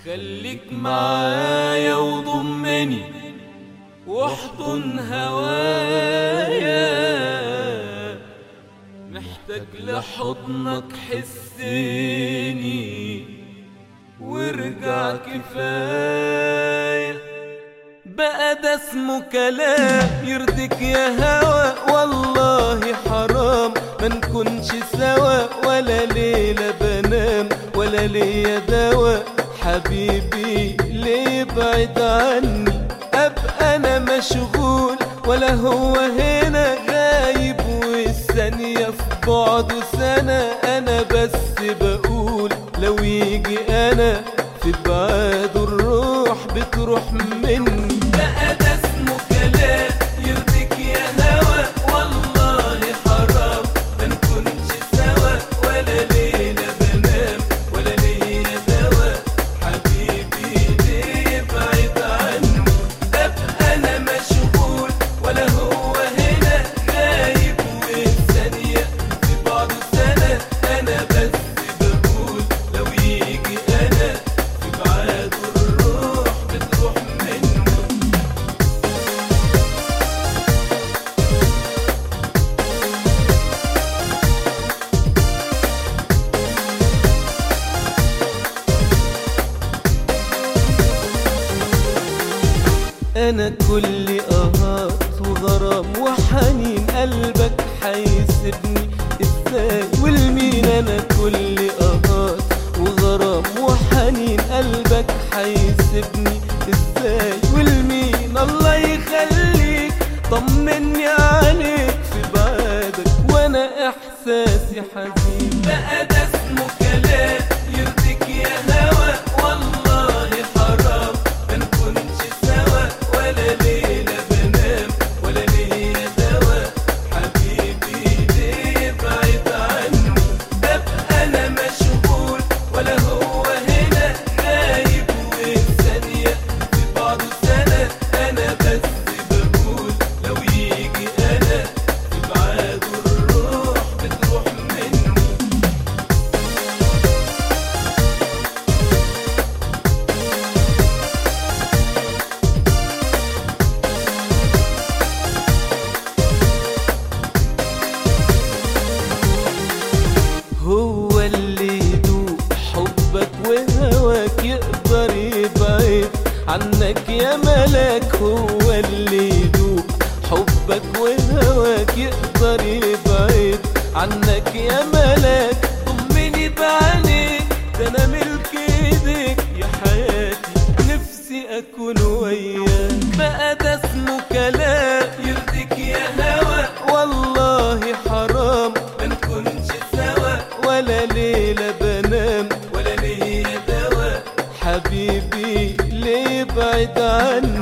خليك معايا وضمني واحضن هوايا محتاج لحضنك حسيني وارجع كفاية بقى ده اسمه كلام يرضيك يا هوا والله حرام ما نكونش سوا ولا ليلة بنام ولا ليا دوا حبيبي ليه بعد عني ابقى انا مشغول ولا هو هنا غايب والثانية في بعده سنة انا بس بقول لو يجي انا في بعاده الروح بتروح مني بقى ده اسمه كلام يرضيك يا هوا والله حرام ما نكونش سوا ولا ليلة بنام ولا ليا دوا حبيبي ليه بعيد عنه ابقى انا مشغول ولا هو هنا غايب والثانية في بعضه سنة انا بس بقول لو يجي انا في بعاده الروح بتروح منه انا كل اهات وغرام وحنين قلبك حيسيبني ازاي والمين انا كل اهات وغرام وحنين قلبك حيسيبني ازاي والمين الله يخليك طمني عليك في بعادك وانا احساسي حزين بقى ده اسمه كلام يرضيك يا هوا والله حرام ما نكونش سوا ولا ليلة بنام ولا ليا دوا حبيبي ليه بعيد عنه ببقى انا مشغول ولا هو هنا غايب والثانية في بعضه سنة انا بس بقول لو يجي انا في بعاده الروح بتروح مني هو اللي يدوق حبك وهواك يقدر يبعد عنك يا ملاك هو اللي يدوق حبك وهواك يقدر يبعد عنك يا ملاك ضمني بعينيك ده انا ملك ايديك يا حياتي نفسي اكون وياك بقى ده اسمه كلام يرضيك يا هوا والله حرام ما نكونش سوا ولا ليلة بنام ولا ليا دوا حبيبي ليه بعد عني